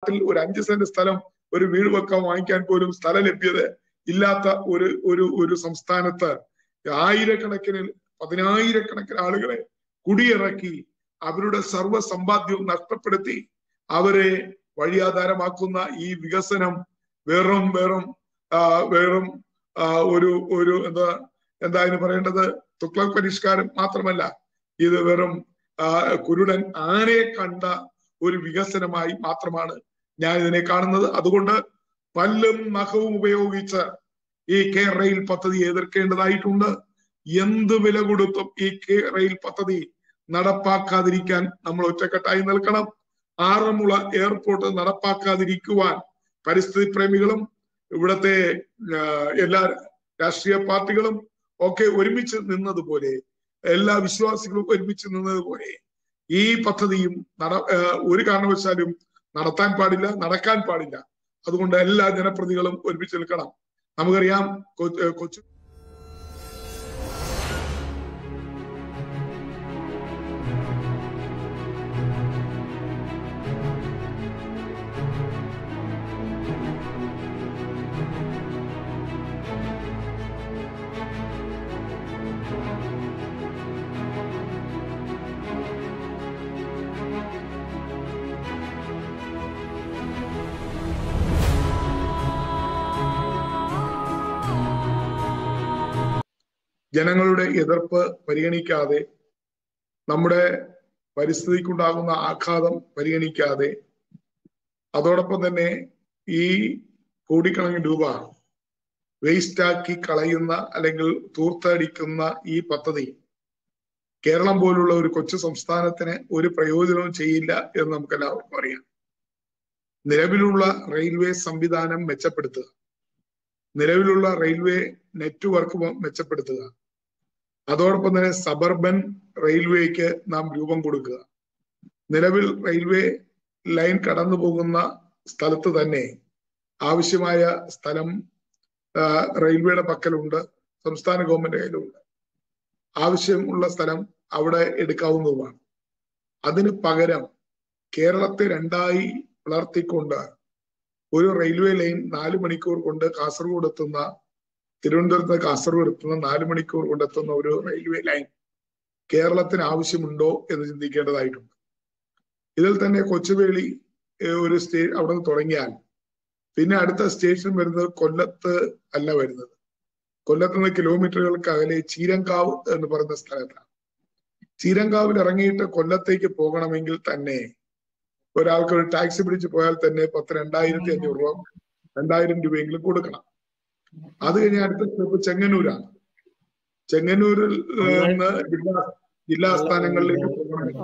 നാട്ടിൽ ഒരു അഞ്ച് സെന്റ് സ്ഥലം ഒരു വീട് വെക്കാൻ വാങ്ങിക്കാൻ പോലും സ്ഥല ലഭ്യത ഇല്ലാത്ത ഒരു ഒരു ഒരു സംസ്ഥാനത്ത് ആയിരക്കണക്കിന് പതിനായിരക്കണക്കിന് ആളുകളെ കുടിയിറക്കി അവരുടെ സർവ്വ സമ്പാദ്യവും നഷ്ടപ്പെടുത്തി അവരെ വഴിയാധാരമാക്കുന്ന ഈ വികസനം വെറും വെറും ആ, വെറും ആ, ഒരു ഒരു എന്താ എന്താ അതിന് പറയേണ്ടത് തുക്ലക് പരിഷ്കാരം മാത്രമല്ല ഇത് വെറും ആ, കുരുടൻ ആനയെ കണ്ട ഒരു വികസനമായി മാത്രമാണ് ഞാൻ ഇതിനെ കാണുന്നത് അതുകൊണ്ട് പല്ലും നഖവും ഉപയോഗിച്ച് ഈ കെ റെയിൽ പദ്ധതി എതിർക്കേണ്ടതായിട്ടുണ്ട് എന്ത് വില കൊടുത്തും ഈ കെ റെയിൽ പദ്ധതി നടപ്പാക്കാതിരിക്കാൻ നമ്മൾ ഒറ്റക്കെട്ടായി നിൽക്കണം ആറന്മുള എയർപോർട്ട് നടപ്പാക്കാതിരിക്കുവാൻ പരിസ്ഥിതി പ്രേമികളും ഇവിടത്തെ ആ, എല്ലാ രാഷ്ട്രീയ പാർട്ടികളും ഒക്കെ ഒരുമിച്ച് നിന്നതുപോലെ എല്ലാ വിശ്വാസികളും ഒരുമിച്ച് നിന്നതുപോലെ ഈ പദ്ധതിയും നട ആ, ഒരു കാരണവശാലും നടത്താൻ പാടില്ല നടക്കാൻ പാടില്ല അതുകൊണ്ട് എല്ലാ ജനപ്രതികളും ഒരുമിച്ച് നിൽക്കണം നമുക്കറിയാം കൊ- ഏ, കൊച്ചു ജനങ്ങളുടെ എതിർപ്പ് പരിഗണിക്കാതെ നമ്മുടെ പരിസ്ഥിതിക്കുണ്ടാകുന്ന ആഘാതം പരിഗണിക്കാതെ അതോടൊപ്പം തന്നെ ഈ കോടിക്കണക്കിന് രൂപ വേസ്റ്റാക്കി കളയുന്ന അല്ലെങ്കിൽ തൂർത്തടിക്കുന്ന ഈ പദ്ധതി കേരളം പോലുള്ള ഒരു കൊച്ചു സംസ്ഥാനത്തിന് ഒരു പ്രയോജനവും ചെയ്യില്ല എന്ന് നമുക്ക് എല്ലാവർക്കും അറിയാം നിലവിലുള്ള റെയിൽവേ സംവിധാനം മെച്ചപ്പെടുത്തുക നിലവിലുള്ള റെയിൽവേ നെറ്റ്വർക്ക് മെച്ചപ്പെടുത്തുക അതോടൊപ്പം തന്നെ സബർബൻ റെയിൽവേക്ക് നാം രൂപം കൊടുക്കുക നിലവിൽ റെയിൽവേ ലൈൻ കടന്നു പോകുന്ന സ്ഥലത്ത് തന്നെ ആവശ്യമായ സ്ഥലം ആ, റെയിൽവേയുടെ പക്കലുണ്ട് സംസ്ഥാന ഗവൺമെന്റ് കയ്യിലുണ്ട് ആവശ്യമുള്ള സ്ഥലം അവിടെ എടുക്കാവുന്നതുമാണ് അതിന് പകരം കേരളത്തെ രണ്ടായി പിളർത്തിക്കൊണ്ട് ഒരു റെയിൽവേ ലൈൻ നാല് മണിക്കൂർ കൊണ്ട് കാസർഗോഡ് എത്തുന്ന തിരുവനന്തപുരത്ത് നിന്ന് കാസർഗോഡ് എത്തുന്ന നാല് മണിക്കൂർ കൊണ്ടെത്തുന്ന ഒരു റെയിൽവേ ലൈൻ കേരളത്തിന് ആവശ്യമുണ്ടോ എന്ന് ചിന്തിക്കേണ്ടതായിട്ടുണ്ട് ഇതിൽ തന്നെ കൊച്ചുവേളി ഏഹ്, ഒരു സ്റ്റേ അവിടെ നിന്ന് തുടങ്ങിയാൽ പിന്നെ അടുത്ത സ്റ്റേഷൻ വരുന്നത് കൊല്ലത്ത് അല്ല വരുന്നത് കൊല്ലത്ത് നിന്ന് കിലോമീറ്ററുകൾക്ക് അകലെ ചീരങ്കാവ് എന്ന് പറയുന്ന സ്ഥലത്താണ് ചീരങ്കാവിൽ ഇറങ്ങിയിട്ട് കൊല്ലത്തേക്ക് പോകണമെങ്കിൽ തന്നെ ഒരാൾക്ക് ഒരു ടാക്സി പിടിച്ച് പോയാൽ തന്നെ പത്ത് രണ്ടായിരത്തി അഞ്ഞൂറ് രൂപ രണ്ടായിരം രൂപയെങ്കിലും കൊടുക്കണം അത് കഴിഞ്ഞ് അടുത്ത സ്റ്റെപ്പ് ചെങ്ങന്നൂരാണ് ചെങ്ങന്നൂരിൽ നിന്ന് ജില്ലാ ജില്ലാ സ്ഥാനങ്ങളിലേക്ക് പോകണമെങ്കിൽ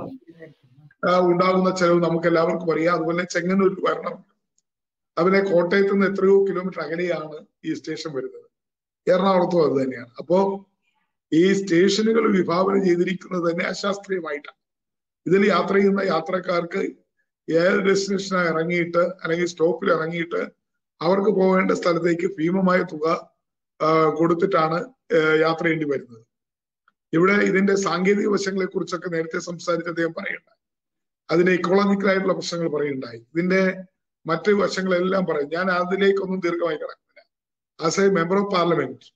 ആ, ഉണ്ടാകുന്ന ചെലവ് നമുക്ക് എല്ലാവർക്കും അറിയാം അതുപോലെ ചെങ്ങന്നൂരിൽ വരണം അതുപോലെ കോട്ടയത്ത് നിന്ന് എത്രയോ കിലോമീറ്റർ അകലെയാണ് ഈ സ്റ്റേഷൻ വരുന്നത് എറണാകുളത്തും അത് തന്നെയാണ് അപ്പോ ഈ സ്റ്റേഷനുകൾ വിഭാവനം ചെയ്തിരിക്കുന്നത് തന്നെ അശാസ്ത്രീയമായിട്ടാണ് ഇതിൽ യാത്ര ചെയ്യുന്ന യാത്രക്കാർക്ക് ഏത് ഡെസ്റ്റിനേഷനായി ഇറങ്ങിയിട്ട് അല്ലെങ്കിൽ സ്റ്റോപ്പിൽ ഇറങ്ങിയിട്ട് അവർക്ക് പോകേണ്ട സ്ഥലത്തേക്ക് ഭീമമായ തുക ആ, കൊടുത്തിട്ടാണ് ആ, യാത്ര ചെയ്യേണ്ടി വരുന്നത് ഇവിടെ ഇതിന്റെ സാങ്കേതിക വശങ്ങളെ കുറിച്ചൊക്കെ നേരത്തെ സംസാരിച്ച അദ്ദേഹം പറയുന്നുണ്ടായി അതിന്റെ ഇക്കോളജിക്കൽ ആയിട്ടുള്ള പ്രശ്നങ്ങൾ പറയുന്നുണ്ടായി ഇതിന്റെ മറ്റ് വശങ്ങളെല്ലാം പറയും ഞാൻ അതിലേക്കൊന്നും ദീർഘമായി കിടക്കുന്നില്ല as a member of parliament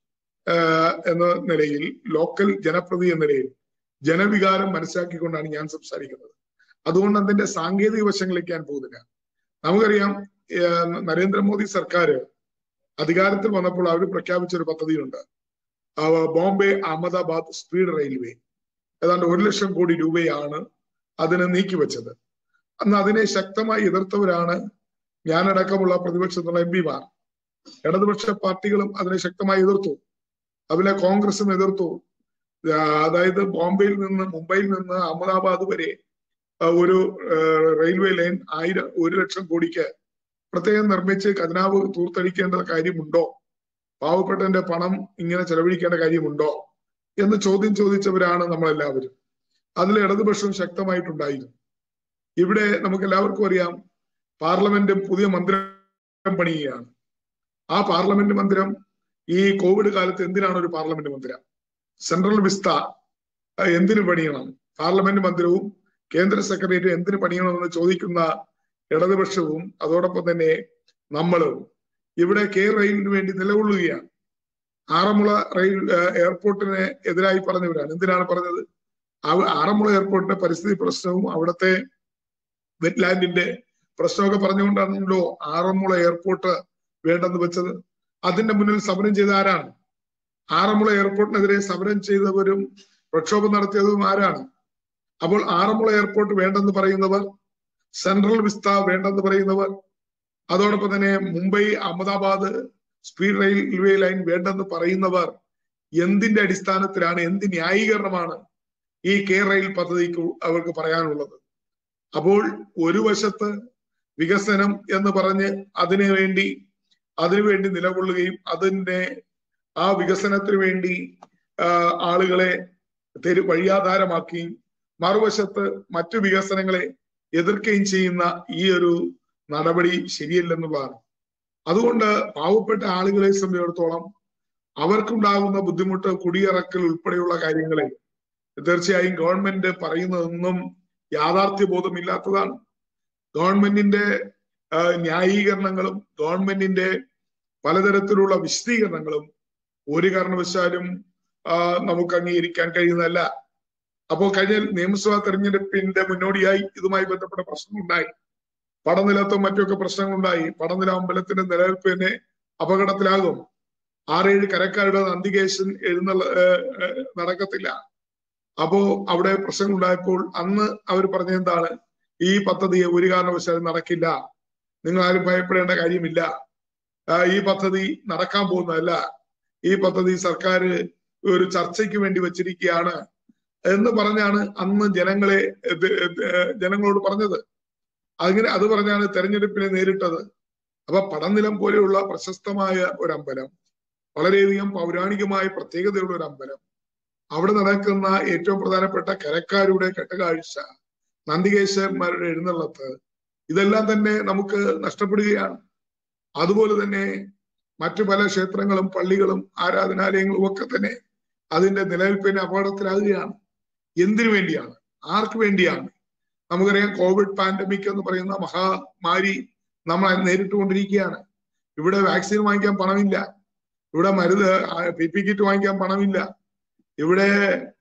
എന്ന നിലയിൽ ലോക്കൽ ജനപ്രതി എന്ന നിലയിൽ ജനവികാരം മനസ്സിലാക്കിക്കൊണ്ടാണ് ഞാൻ സംസാരിക്കുന്നത് അതുകൊണ്ട് അതിന്റെ സാങ്കേതിക വശങ്ങളിലേക്ക് ഞാൻ പോകുന്നില്ല നമുക്കറിയാം ഏഹ് നരേന്ദ്രമോദി സർക്കാർ അധികാരത്തിൽ വന്നപ്പോൾ അവർ പ്രഖ്യാപിച്ച ഒരു പദ്ധതിയുണ്ട് ആ, ബോംബെ അഹമ്മദാബാദ് സ്പീഡ് റെയിൽവേ ഏതാണ്ട് ഒരു ലക്ഷം കോടി രൂപയാണ് അതിന് നീക്കിവെച്ചത് അന്ന് അതിനെ ശക്തമായി എതിർത്തവരാണ് ഞാനടക്കമുള്ള പ്രതിപക്ഷത്തുള്ള എം പിമാർ ഇടതുപക്ഷ പാർട്ടികളും അതിനെ ശക്തമായി എതിർത്തു അതുപോലെ കോൺഗ്രസും എതിർത്തു ആ, അതായത് ബോംബെയിൽ നിന്ന് മുംബൈയിൽ നിന്ന് അഹമ്മദാബാദ് വരെ ആ, ഒരു ആ, റെയിൽവേ ലൈൻ ആയിരം ഒരു ലക്ഷം കോടിക്ക് പ്രത്യേകം നിർമ്മിച്ച് ഖജനാവ് തൂർത്തടിക്കേണ്ട കാര്യമുണ്ടോ പാവപ്പെട്ടവന്റെ പണം ഇങ്ങനെ ചെലവഴിക്കേണ്ട കാര്യമുണ്ടോ എന്ന് ചോദ്യം ചോദിച്ചവരാണ് നമ്മളെല്ലാവരും അതിൽ ഇടതുപക്ഷം ശക്തമായിട്ടുണ്ടായിരുന്നു ഇവിടെ നമുക്ക് എല്ലാവർക്കും അറിയാം പാർലമെന്റും പുതിയ മന്ദിരം പണിയുകയാണ് ആ പാർലമെന്റ് മന്ദിരം ഈ കോവിഡ് കാലത്ത് എന്തിനാണ് ഒരു പാർലമെന്റ് മന്ദിരം സെൻട്രൽ വിസ്ത അഹ് എന്തിനു പണിയണം പാർലമെന്റ് മന്ദിരവും കേന്ദ്ര സെക്രട്ടേറിയറ്റ് എന്തിനു പണിയണമെന്ന് ചോദിക്കുന്ന ഇടതുപക്ഷവും അതോടൊപ്പം തന്നെ നമ്മളും ഇവിടെ കെ റെയിലിന് വേണ്ടി നിലകൊള്ളുകയാണ് ആറന്മുള റെയിൽ എയർപോർട്ടിന് എതിരായി പറഞ്ഞവരാണ് എന്തിനാണ് പറഞ്ഞത് ആറന്മുള എയർപോർട്ടിന്റെ പരിസ്ഥിതി പ്രശ്നവും അവിടുത്തെ വെറ്റ്ലാൻഡിന്റെ പ്രശ്നമൊക്കെ പറഞ്ഞുകൊണ്ടാണല്ലോ ആറന്മുള എയർപോർട്ട് വേണ്ടെന്ന് വെച്ചത് അതിന്റെ മുന്നിൽ സമരം ചെയ്ത ആരാണ് ആറന്മുള എയർപോർട്ടിനെതിരെ സമരം ചെയ്തവരും പ്രക്ഷോഭം നടത്തിയതും ആരാണ് അപ്പോൾ ആറന്മുള എയർപോർട്ട് വേണ്ടെന്ന് പറയുന്നവർ സെൻട്രൽ വിസ്ത വേണ്ടെന്ന് പറയുന്നവർ അതോടൊപ്പം തന്നെ Mumbai Ahmedabad speed railway line വേണ്ടെന്ന് പറയുന്നവർ എന്തിന്റെ അടിസ്ഥാനത്തിലാണ് എന്ത് ന്യായീകരണമാണ് ഈ കെ റെയിൽ പദ്ധതിക്ക് അവർക്ക് പറയാനുള്ളത് അപ്പോൾ ഒരു വശത്ത് വികസനം എന്ന് പറഞ്ഞ് അതിനു വേണ്ടി അതിനുവേണ്ടി നിലകൊള്ളുകയും അതിന്റെ ആ വികസനത്തിന് വേണ്ടി ആളുകളെ തെരു വഴിയാധാരമാക്കുകയും മറുവശത്ത് മറ്റു വികസനങ്ങളെ എതിർക്കുകയും ചെയ്യുന്ന ഈ ഒരു നടപടി ശരിയല്ലെന്നുള്ളതാണ് അതുകൊണ്ട് പാവപ്പെട്ട ആളുകളെ സംബന്ധിച്ചിടത്തോളം അവർക്കുണ്ടാകുന്ന ബുദ്ധിമുട്ട് കുടിയിറക്കൽ ഉൾപ്പെടെയുള്ള കാര്യങ്ങളെ തീർച്ചയായും ഗവൺമെന്റ് പറയുന്നതൊന്നും യാഥാർത്ഥ്യ ബോധമില്ലാത്തതാണ് ഗവൺമെന്റിന്റെ ന്യായീകരണങ്ങളും ഗവൺമെന്റിന്റെ പലതരത്തിലുള്ള വിശദീകരണങ്ങളും ഒരു കാരണവശാലും നമുക്ക് അംഗീകരിക്കാൻ കഴിയുന്നതല്ല അപ്പോൾ കഴിഞ്ഞ നിയമസഭാ തെരഞ്ഞെടുപ്പിന്റെ മുന്നോടിയായി ഇതുമായി ബന്ധപ്പെട്ട പ്രശ്നങ്ങളുണ്ടായി പടനിലത്തും മറ്റൊക്കെ പ്രശ്നങ്ങളുണ്ടായി പടനില അമ്പലത്തിന്റെ നിലനിൽപ്പ് തന്നെ അപകടത്തിലാകും ആറേഴ് കരക്കാരുടെ നന്ദികേശൻ എഴുന്നള്ള നടക്കത്തില്ല അപ്പോ അവിടെ പ്രശ്നങ്ങളുണ്ടായപ്പോൾ അന്ന് അവർ പറഞ്ഞെന്താണ് ഈ പദ്ധതി ഒരു കാരണവശാലും നടക്കില്ല നിങ്ങൾ ആരും ഭയപ്പെടേണ്ട കാര്യമില്ല ഈ പദ്ധതി നടക്കാൻ പോകുന്നതല്ല ഈ പദ്ധതി സർക്കാർ ഒരു ചർച്ചയ്ക്ക് വേണ്ടി വെച്ചിരിക്കുകയാണ് എന്ന് പറഞ്ഞാണ് അന്ന് ജനങ്ങളെ ജനങ്ങളോട് പറഞ്ഞത് അങ്ങനെ അത് പറഞ്ഞാണ് തെരഞ്ഞെടുപ്പിനെ നേരിട്ടത് അപ്പൊ പടനിലം പോലെയുള്ള പ്രശസ്തമായ ഒരു അമ്പലം വളരെയധികം പൗരാണികമായ പ്രത്യേകതയുള്ള ഒരു അമ്പലം അവിടെ നടക്കുന്ന ഏറ്റവും പ്രധാനപ്പെട്ട കരക്കാരുടെ കെട്ടുകാഴ്ച നന്ദികേശ്വരന്മാരുടെ എഴുന്നള്ളത്ത് ഇതെല്ലാം തന്നെ നമുക്ക് നഷ്ടപ്പെടുകയാണ് അതുപോലെ തന്നെ മറ്റു പല ക്ഷേത്രങ്ങളും പള്ളികളും ആരാധനാലയങ്ങളും ഒക്കെ തന്നെ അതിന്റെ നിലനിൽപ്പിന് അപകടത്തിലാകുകയാണ് എന്തിനു വേണ്ടിയാണ് ആർക്ക് വേണ്ടിയാണ് നമുക്കറിയാം കോവിഡ് പാൻഡമിക് എന്ന് പറയുന്ന മഹാമാരി നമ്മൾ നേരിട്ടുകൊണ്ടിരിക്കുകയാണ് ഇവിടെ വാക്സിൻ വാങ്ങിക്കാൻ പണമില്ല ഇവിടെ മരുന്ന് പി പി കിറ്റ് വാങ്ങിക്കാൻ പണമില്ല ഇവിടെ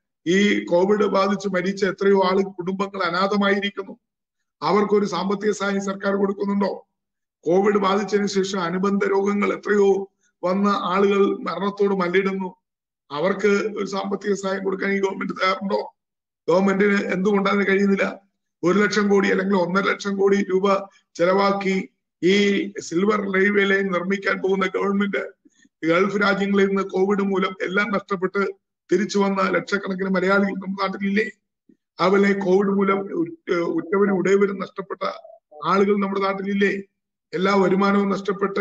ഈ കോവിഡ് ബാധിച്ച് മരിച്ച എത്രയോ ആള് കുടുംബങ്ങൾ അനാഥമായിരിക്കുന്നു അവർക്കൊരു സാമ്പത്തിക സഹായം സർക്കാർ കൊടുക്കുന്നുണ്ടോ കോവിഡ് ബാധിച്ചതിന് ശേഷം അനുബന്ധ രോഗങ്ങൾ എത്രയോ വന്ന ആളുകൾ മരണത്തോട് മല്ലിടുന്നു അവർക്ക് ഒരു സാമ്പത്തിക സഹായം കൊടുക്കാൻ ഈ ഗവൺമെന്റ് തയ്യാറുണ്ടോ ഗവൺമെന്റിന് എന്തുകൊണ്ട് അതിന് കഴിയുന്നില്ല ഒരു ലക്ഷം കോടി അല്ലെങ്കിൽ ഒന്നര ലക്ഷം കോടി രൂപ ചെലവാക്കി ഈ സിൽവർ റെയിൽവേ ലൈൻ നിർമ്മിക്കാൻ പോകുന്ന ഗവൺമെന്റ് ഗൾഫ് രാജ്യങ്ങളിൽ നിന്ന് കോവിഡ് മൂലം എല്ലാം നഷ്ടപ്പെട്ട് തിരിച്ചു വന്ന ലക്ഷക്കണക്കിന് മലയാളികൾ നമ്മുടെ നാട്ടിലില്ലേ അതുപോലെ കോവിഡ് മൂലം ഉറ്റവരും ഉടയവരും നഷ്ടപ്പെട്ട ആളുകൾ നമ്മുടെ നാട്ടിലില്ലേ എല്ലാ വരുമാനവും നഷ്ടപ്പെട്ട്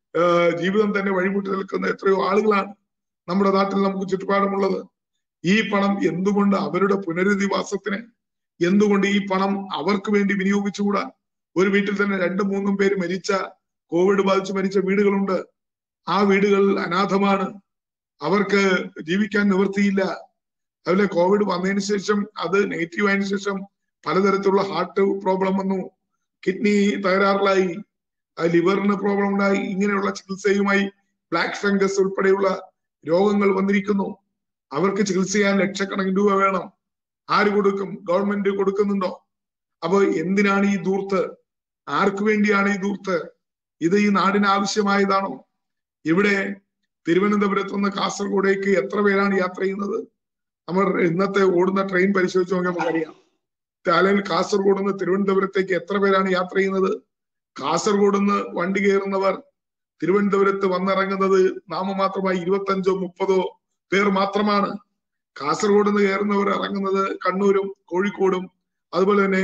ജീവിതം തന്നെ വഴിമുട്ടി നിൽക്കുന്ന എത്രയോ ആളുകളാണ് നമ്മുടെ നാട്ടിൽ നമുക്ക് ചുറ്റുപാടുമുള്ളത് ഈ പണം എന്തുകൊണ്ട് അവരുടെ പുനരധിവാസത്തിന് എന്തുകൊണ്ട് ഈ പണം അവർക്ക് വേണ്ടി വിനിയോഗിച്ചുകൂടാ ഒരു വീട്ടിൽ തന്നെ രണ്ടും മൂന്നും പേര് മരിച്ച കോവിഡ് ബാധിച്ച് മരിച്ച വീടുകളുണ്ട് ആ വീടുകൾ അനാഥമാണ് അവർക്ക് ജീവിക്കാൻ നിവൃത്തിയില്ല അതുപോലെ കോവിഡ് വന്നതിന് ശേഷം അത് നെഗറ്റീവ് ആയതിനു ശേഷം പലതരത്തിലുള്ള ഹാർട്ട് പ്രോബ്ലം വന്നു കിഡ്നി തകരാറിലായി ലിവറിന് പ്രോബ്ലം ഉണ്ടായി ഇങ്ങനെയുള്ള ചികിത്സയുമായി ബ്ലാക്ക് ഫംഗസ് ഉൾപ്പെടെയുള്ള രോഗങ്ങൾ വന്നിരിക്കുന്നു അവർക്ക് ചികിത്സ ചെയ്യാൻ ലക്ഷക്കണക്കിന് രൂപ വേണം ആര് കൊടുക്കും ഗവൺമെന്റ് കൊടുക്കുന്നുണ്ടോ അപ്പൊ എന്തിനാണ് ഈ ദൂർത്ത് ആർക്കു വേണ്ടിയാണ് ഈ ദൂർത്ത് ഇത് ഈ നാടിന് ആവശ്യമായതാണോ ഇവിടെ തിരുവനന്തപുരത്ത് നിന്ന് കാസർഗോഡേക്ക് എത്ര പേരാണ് യാത്ര ചെയ്യുന്നത് നമ്മൾ ഇന്നത്തെ ഓടുന്ന ട്രെയിൻ പരിശോധിച്ച് നോക്കിയാൽ നമുക്കറിയാം അല്ലെങ്കിൽ കാസർഗോഡ് നിന്ന് തിരുവനന്തപുരത്തേക്ക് എത്ര പേരാണ് യാത്ര ചെയ്യുന്നത് കാസർഗോഡ് നിന്ന് വണ്ടി കയറുന്നവർ തിരുവനന്തപുരത്ത് വന്നിറങ്ങുന്നത് നാമമാത്രമായി ഇരുപത്തഞ്ചോ മുപ്പതോ പേർ മാത്രമാണ് കാസർഗോഡ് നിന്ന് കയറുന്നവർ ഇറങ്ങുന്നത് കണ്ണൂരും കോഴിക്കോടും അതുപോലെ തന്നെ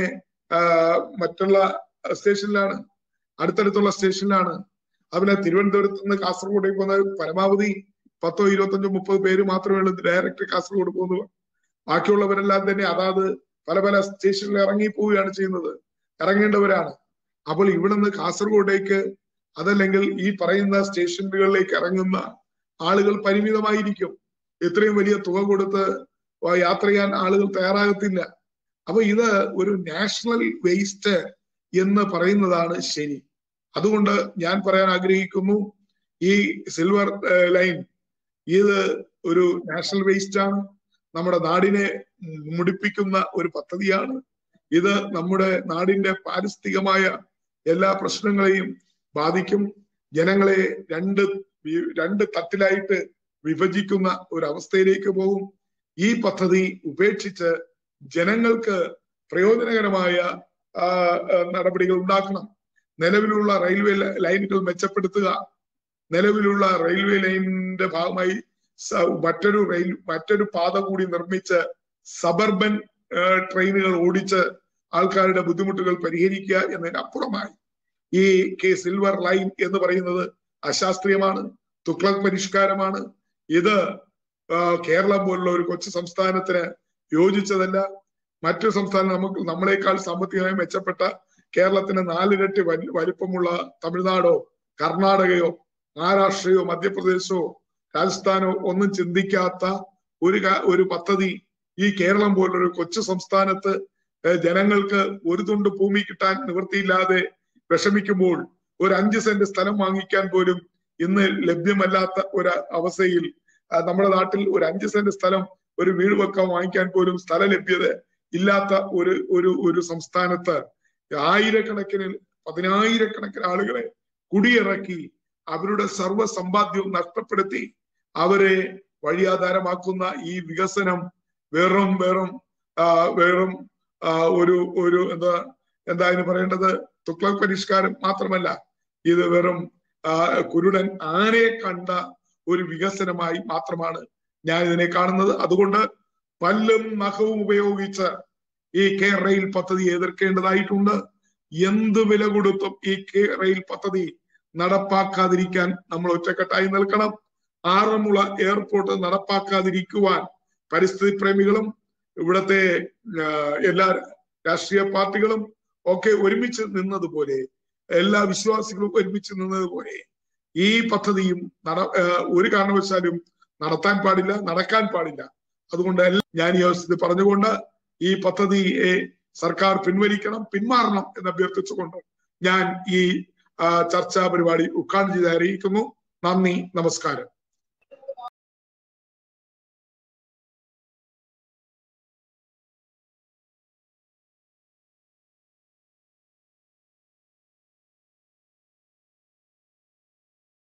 മറ്റുള്ള സ്റ്റേഷനിലാണ് അടുത്തടുത്തുള്ള സ്റ്റേഷനിലാണ് അതുപോലെ തിരുവനന്തപുരത്ത് നിന്ന് കാസർഗോഡേക്ക് വന്ന പരമാവധി പത്തോ ഇരുപത്തഞ്ചോ മുപ്പത് പേര് മാത്രമേ ഉള്ളൂ ഡയറക്റ്റ് കാസർഗോഡ് പോകുന്നവർ ബാക്കിയുള്ളവരെല്ലാം തന്നെ അതാത് പല പല സ്റ്റേഷനിൽ ഇറങ്ങി പോവുകയാണ് ചെയ്യുന്നത് ഇറങ്ങേണ്ടവരാണ് അപ്പോൾ ഇവിടുന്ന് കാസർഗോഡേക്ക് അതല്ലെങ്കിൽ ഈ പറയുന്ന സ്റ്റേഷനുകളിലേക്ക് ഇറങ്ങുന്ന ആളുകൾ പരിമിതമായിരിക്കും ഇത്രയും വലിയ തുക കൊടുത്ത് യാത്ര ചെയ്യാൻ ആളുകൾ തയ്യാറാകത്തില്ല അപ്പൊ ഇത് ഒരു നാഷണൽ വേസ്റ്റ് എന്ന് പറയുന്നതാണ് ശരി അതുകൊണ്ട് ഞാൻ പറയാൻ ആഗ്രഹിക്കുന്നു ഈ സിൽവർ ലൈൻ ഇത് ഒരു നാഷണൽ വേസ്റ്റ് ആണ് നമ്മുടെ നാടിനെ മുടിപ്പിക്കുന്ന ഒരു പദ്ധതിയാണ് ഇത് നമ്മുടെ നാടിന്റെ പാരിസ്ഥിതികമായ എല്ലാ പ്രശ്നങ്ങളെയും ബാധിക്കും ജനങ്ങളെ രണ്ട് രണ്ട് തട്ടിലായിട്ട് വിഭജിക്കുന്ന ഒരു അവസ്ഥയിലേക്ക് പോകും ഈ പദ്ധതി ഉപേക്ഷിച്ച് ജനങ്ങൾക്ക് പ്രയോജനകരമായ നടപടികൾ ഉണ്ടാക്കണം നിലവിലുള്ള റെയിൽവേ ലൈനുകൾ മെച്ചപ്പെടുത്തുക നിലവിലുള്ള റെയിൽവേ ലൈനിന്റെ ഭാഗമായി മറ്റൊരു റെയിൽ മറ്റൊരു പാത കൂടി നിർമ്മിച്ച് സബർബൻ ട്രെയിനുകൾ ഓടിച്ച് ആൾക്കാരുടെ ബുദ്ധിമുട്ടുകൾ പരിഹരിക്കുക എന്നതിനപ്പുറമായി ഈ കെ സിൽവർ ലൈൻ എന്ന് പറയുന്നത് അശാസ്ത്രീയമാണ് തുക്ലക് പരിഷ്കാരമാണ് ഇത് കേരളം പോലുള്ള ഒരു കൊച്ചു സംസ്ഥാനത്തിന് യോജിച്ചതല്ല മറ്റു സംസ്ഥാനം നമുക്ക് നമ്മളെക്കാൾ സാമ്പത്തികമായി മെച്ചപ്പെട്ട കേരളത്തിന് നാലിരട്ടി വലിപ്പമുള്ള തമിഴ്നാടോ കർണാടകയോ മഹാരാഷ്ട്രയോ മധ്യപ്രദേശോ രാജസ്ഥാനോ ഒന്നും ചിന്തിക്കാത്ത ഒരു ഒരു പദ്ധതി ഈ കേരളം പോലൊരു കൊച്ചു സംസ്ഥാനത്ത് ജനങ്ങൾക്ക് ഒരു തുണ്ട് ഭൂമി കിട്ടാൻ നിവൃത്തിയില്ലാതെ വിഷമിക്കുമ്പോൾ ഒരു അഞ്ച് സെന്റ് സ്ഥലം വാങ്ങിക്കാൻ പോലും ഇന്ന് ലഭ്യമല്ലാത്ത ഒരു അവസ്ഥയിൽ നമ്മുടെ നാട്ടിൽ ഒരു അഞ്ച് സെന്റ് സ്ഥലം ഒരു വീട് വെക്കാൻ വാങ്ങിക്കാൻ പോലും സ്ഥല ലഭ്യത ഇല്ലാത്ത ഒരു ഒരു ഒരു സംസ്ഥാനത്ത് ആയിരക്കണക്കിന് പതിനായിരക്കണക്കിന് ആളുകളെ കുടിയിറക്കി അവരുടെ സർവ്വ സമ്പാദ്യവും നഷ്ടപ്പെടുത്തി അവരെ വഴിയാധാരമാക്കുന്ന ഈ വികസനം വെറും വെറും വെറും ഒരു ഒരു എന്താ എന്താ അതിന് പറയേണ്ടത് തുക്ലക് പരിഷ്കാരം മാത്രമല്ല ഇത് വെറും കുരുടൻ ആനയെ കണ്ട ഒരു വികസനമായി മാത്രമാണ് ഞാൻ ഇതിനെ കാണുന്നത് അതുകൊണ്ട് പല്ലും നഖവും ഉപയോഗിച്ച് ഈ കെ റെയിൽ പദ്ധതി എതിർക്കേണ്ടതായിട്ടുണ്ട് എന്ത് വില കൊടുത്തും ഈ കെ റെയിൽ പദ്ധതി നടപ്പാക്കാതിരിക്കാൻ നമ്മൾ ഒറ്റക്കെട്ടായി നിൽക്കണം ആറന്മുള എയർപോർട്ട് നടപ്പാക്കാതിരിക്കുവാൻ പരിസ്ഥിതി പ്രേമികളും ഇവിടത്തെ എല്ലാ രാഷ്ട്രീയ പാർട്ടികളും ഒക്കെ ഒരുമിച്ച് നിന്നതുപോലെ എല്ലാ വിശ്വാസികളും ഒരുമിച്ച് നിന്നതുപോലെ ഈ പദ്ധതിയും നട ഒരു കാരണവശാലും നടത്താൻ പാടില്ല നടക്കാൻ പാടില്ല അതുകൊണ്ട് ഞാൻ ഈ അവസരത്തിൽ പറഞ്ഞുകൊണ്ട് ഈ പദ്ധതിയെ സർക്കാർ പിൻവലിക്കണം പിന്മാറണം എന്ന് അഭ്യർത്ഥിച്ചുകൊണ്ട് ഞാൻ ഈ ചർച്ചാ പരിപാടി ഉദ്ഘാടനം ചെയ്ത് അറിയിക്കുന്നു നന്ദി നമസ്കാരം